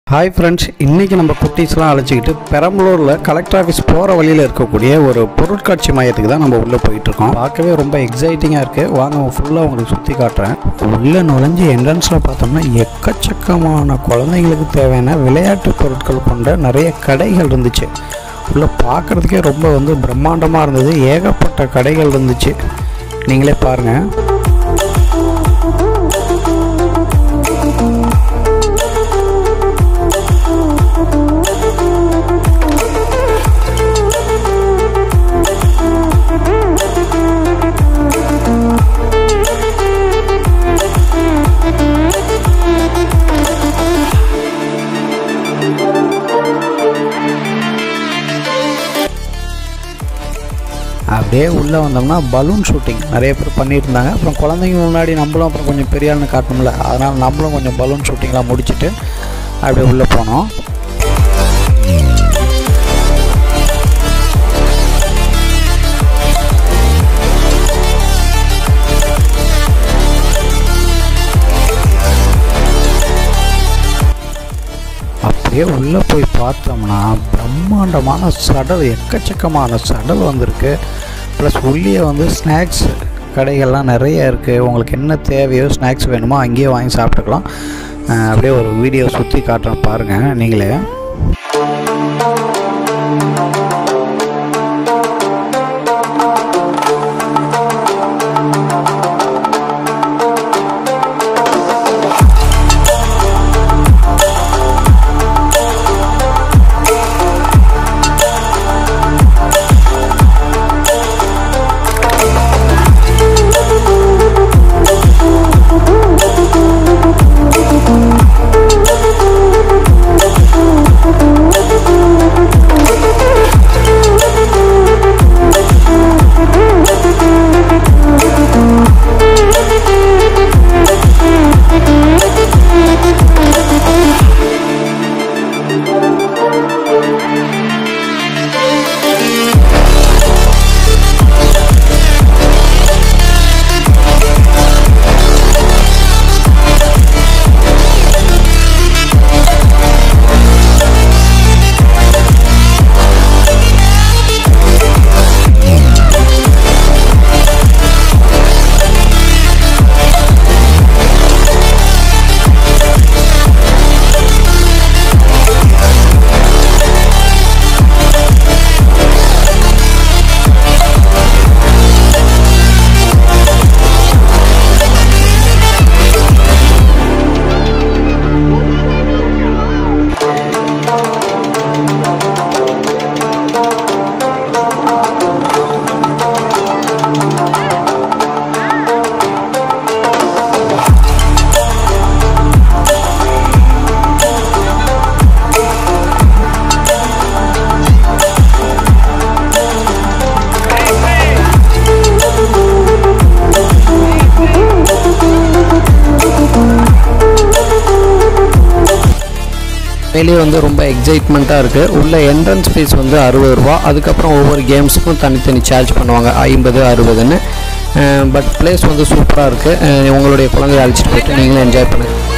hi friends இன்றைக்கி நம்ம குட்டீஸ்லாம் அழைச்சிக்கிட்டு பெரம்பலூரில் கலெக்டர் ஆஃபீஸ் போகிற வழியில் இருக்கக்கூடிய ஒரு பொருட்காட்சி மையத்துக்கு தான் நம்ம உள்ளே போயிட்டுருக்கோம் பார்க்கவே ரொம்ப எக்ஸைட்டிங்காக இருக்குது வாங்க ஃபுல்லாக உங்களுக்கு சுற்றி காட்டுறேன் உள்ளே நுழைஞ்சு என்ட்ரன்ஸில் பார்த்தோம்னா எக்கச்சக்கமான குழந்தைங்களுக்கு தேவையான விளையாட்டு பொருட்கள் கொண்ட நிறைய கடைகள் இருந்துச்சு உள்ளே பார்க்குறதுக்கே ரொம்ப வந்து பிரம்மாண்டமாக இருந்தது ஏகப்பட்ட கடைகள் இருந்துச்சு நீங்களே பாருங்கள் அப்படியே உள்ளே வந்தோம்னா பலூன் ஷூட்டிங் நிறைய பேர் பண்ணியிருந்தாங்க அப்புறம் குழந்தைங்க முன்னாடி நம்மளும் அப்புறம் கொஞ்சம் பெரிய ஆளுன்னு காட்டணும்ல அதனால் நம்மளும் கொஞ்சம் பலூன் ஷூட்டிங்லாம் முடிச்சுட்டு அப்படியே உள்ளே போனோம் அப்படியே உள்ளே போய் பார்த்தோம்னா பிரம்மாண்டமான சடல் எக்கச்சக்கமான சடல் வந்திருக்கு ப்ளஸ் உள்ளே வந்து ஸ்நாக்ஸ் கடைகள்லாம் நிறைய இருக்குது உங்களுக்கு என்ன தேவையோ ஸ்நாக்ஸ் வேணுமோ அங்கேயே வாங்கி சாப்பிட்டுக்கலாம் அஹ் அப்படியே ஒரு வீடியோ சுற்றி காட்டுறேன் பாருங்கள் நீங்களே வெளியே வந்து ரொம்ப எக்ஸைட்மெண்ட்டாக இருக்குது உள்ள என்ட்ரன்ஸ் ஃபீஸ் வந்து அறுபது ரூபா அதுக்கப்புறம் ஒவ்வொரு கேம்ஸுக்கும் தனித்தனி சார்ஜ் பண்ணுவாங்க ஐம்பது அறுபதுன்னு பட் பிளேஸ் வந்து சூப்பராக இருக்குது உங்களுடைய குழந்தைய அழைச்சிட்டு போயிட்டு நீங்களும் என்ஜாய் பண்ணுங்கள்